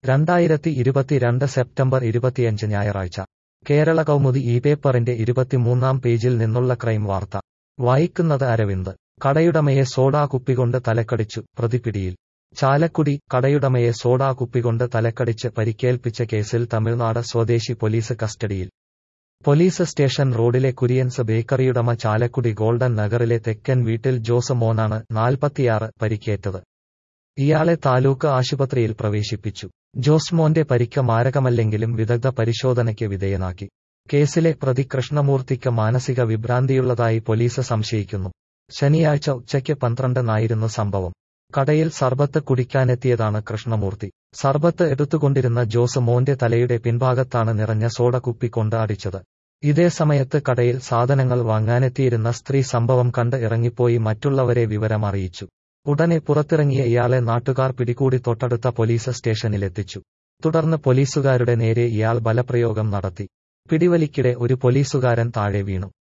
രണ്ടായിരത്തി ഇരുപത്തിരണ്ട് സെപ്റ്റംബർ ഇരുപത്തിയഞ്ച് ഞായറാഴ്ച കേരള കൗമുദി ഈ പേപ്പറിന്റെ ഇരുപത്തിമൂന്നാം പേജിൽ നിന്നുള്ള ക്രൈം വാർത്ത വായിക്കുന്നത് അരവിന്ദ് കടയുടമയെ സോഡാ കുപ്പികൊണ്ട് തലക്കടിച്ചു പ്രതിപിടിയിൽ ചാലക്കുടി കടയുടമയെ സോഡാ കുപ്പികൊണ്ട് തലക്കടിച്ച് പരിക്കേൽപ്പിച്ച കേസിൽ തമിഴ്നാട് സ്വദേശി പോലീസ് കസ്റ്റഡിയിൽ പോലീസ് സ്റ്റേഷൻ റോഡിലെ കുര്യൻസ് ബേക്കറിയുടമ ചാലക്കുടി ഗോൾഡൻ നഗറിലെ തെക്കൻ വീട്ടിൽ ജോസ് മോനാണ് നാൽപ്പത്തിയാറ് പരിക്കേറ്റത് ഇയാളെ താലൂക്ക് ആശുപത്രിയിൽ പ്രവേശിപ്പിച്ചു ജോസ്മോന്റെ പരിക്ക് മാരകമല്ലെങ്കിലും വിദഗ്ധ പരിശോധനയ്ക്ക് വിധേയനാക്കി കേസിലെ പ്രതി കൃഷ്ണമൂർത്തിക്ക് മാനസിക വിഭ്രാന്തിയുള്ളതായി പോലീസ് സംശയിക്കുന്നു ശനിയാഴ്ച ഉച്ചയ്ക്ക് പന്ത്രണ്ടിനായിരുന്നു സംഭവം കടയിൽ സർബത്ത് കുടിക്കാനെത്തിയതാണ് കൃഷ്ണമൂർത്തി സർബത്ത് എടുത്തുകൊണ്ടിരുന്ന ജോസ് മോന്റെ തലയുടെ പിൻഭാഗത്താണ് നിറഞ്ഞ സോഡ കുപ്പി കൊണ്ട് അടിച്ചത് ഇതേ സമയത്ത് കടയിൽ സാധനങ്ങൾ വാങ്ങാനെത്തിയിരുന്ന സ്ത്രീ സംഭവം കണ്ട് ഇറങ്ങിപ്പോയി മറ്റുള്ളവരെ വിവരം അറിയിച്ചു ഉടനെ പുറത്തിറങ്ങിയ ഇയാളെ നാട്ടുകാർ പിടികൂടി തൊട്ടടുത്ത പോലീസ് സ്റ്റേഷനിലെത്തിച്ചു തുടർന്ന് പോലീസുകാരുടെ നേരെ ഇയാൾ ബലപ്രയോഗം നടത്തി പിടിവലിക്കിടെ ഒരു പോലീസുകാരൻ താഴെ വീണു